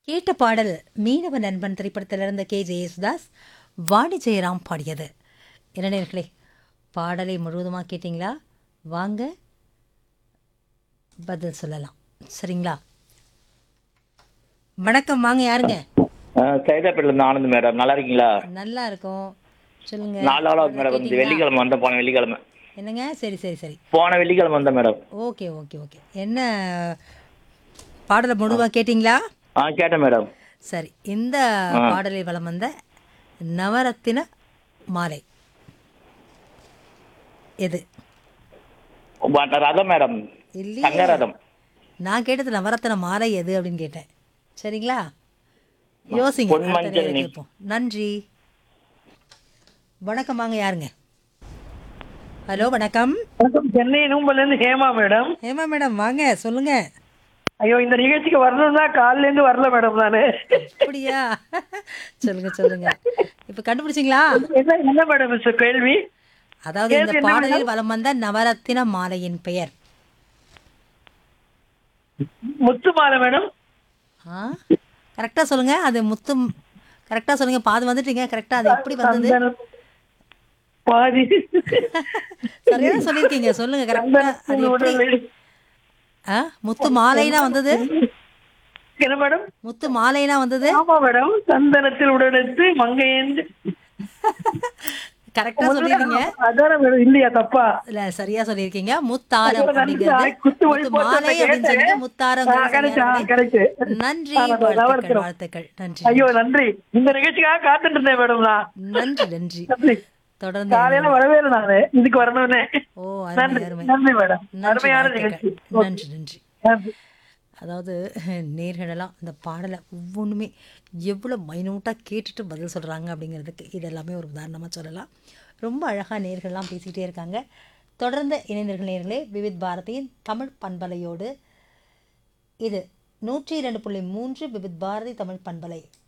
கேட்ட பாடல் மீனவ நண்பன் திரைப்படத்திலிருந்த கே ஜெயசுதாஸ் வாணி ஜெயராம் பாடியது என்ன நேர்களே பாடலை முழுவதுமாக கேட்டிங்களா வாங்க பதில் சொல்லலாம் சரிங்களா வணக்கம் வாங்க யாருங்க சைதாப்பேட்டில இருந்து ஆனந்த் மேடம் நல்லா இருக்கீங்களா நல்லா இருக்கும் சொல்லுங்க நாலு நாளாவது மேடம் வந்து கேட்டீங்களா? வெள்ளிக்கிழமை வந்த போன வெள்ளிக்கிழமை என்னங்க சரி சரி சரி போன வெள்ளிக்கிழமை வந்த மேடம் ஓகே ஓகே ஓகே என்ன பாடலை முழுவா கேட்டிங்களா ஆ கேட்டேன் மேடம் சரி இந்த பாடலை வலம் வந்த நவரத்தின மாலை எது பட் ரதம் மேடம் இல்லையே தங்க ரதம் நான் கேட்டது நவரத்தின மாலை எது அப்படின்னு கேட்டேன் சரிங்களா யோசிங்க பொன் அடுத்த மஞ்சள் நேரம் நீ. கேட்போம் நன்றி வணக்கம் வாங்க யாருங்க ஹலோ வணக்கம் வணக்கம் சென்னை நூம்பல்ல இருந்து ஹேமா மேடம் ஹேமா மேடம் வாங்க சொல்லுங்க ஐயோ இந்த நிகழ்ச்சிக்கு வரணும்னா காலையில இருந்து வரல மேடம் நானு அப்படியா சொல்லுங்க சொல்லுங்க இப்ப கண்டுபிடிச்சிங்களா என்ன என்ன மேடம் இது கேள்வி அதாவது இந்த கேள்வி என்ன பாடலில் வலம் வந்த நவரத்தின மாலையின் பெயர் முத்து மாலை மேடம் ஆ கரெக்டா சொல்லுங்க அது முத்து கரெக்டா சொல்லுங்க பாது வந்துட்டீங்க கரெக்டா அது எப்படி வந்தது சந்தனம். பாதி சரியான சொல்லிருக்கீங்க சொல்லுங்க கரெக்டா அது எப்படி உடலில். ஆ முத்து மாலைனா வந்தது என்ன மேடம் முத்து மாலைனா வந்தது ஆமா மேடம் சந்தனத்தில் உடனெடுத்து மங்கையேந்து கரெக்டா சொல்லிருக்கீங்க அதான மேடம் இல்லையா தப்பா இல்ல சரியா சொல்லிருக்கீங்க முத்தாரம் ஐயோ, நன்றி. அப்படிங்கிறது குத்து ஒளி முத்து போட்டு மாலை அப்படின்னு கேட்டேன். சொன்னீங்க முத்தாரம் ஆ, correct, ஆ, correct. நன்றி ஆ, நான் வாழ்த்துக்கள் தவறுக்கிறோம். வாழ்த்துக்கள் நன்றி ஐயோ நன்றி இந்த நிகழ்ச்சிக்காக காத்துட்டு இருந்தேன் மேடம் நான் நன்றி நன்றி நன்றி தொடர்ந்து காலையில வரவே இல்லை நானு இதுக்கு வரணும்னே ஓ நன்றி அருமை அருமை நன்றி மேடம் நன்றி அருமையான வாழ்த்துக்கள். நிகழ்ச்சி நன்றி நன்றி நன்றி அதாவது நேர்களெல்லாம் இந்த பாடலை ஒவ்வொன்றுமே எவ்வளோ மைனூட்டாக கேட்டுட்டு பதில் சொல்கிறாங்க அப்படிங்கிறதுக்கு இது எல்லாமே ஒரு உதாரணமாக சொல்லலாம் ரொம்ப அழகாக நேர்கள்லாம் பேசிகிட்டே இருக்காங்க தொடர்ந்து இணைந்தர்கள் நேர்களே விவித் பாரதியின் தமிழ் பண்பலையோடு இது நூற்றி இரண்டு புள்ளி மூன்று விவித் பாரதி தமிழ் பண்பலை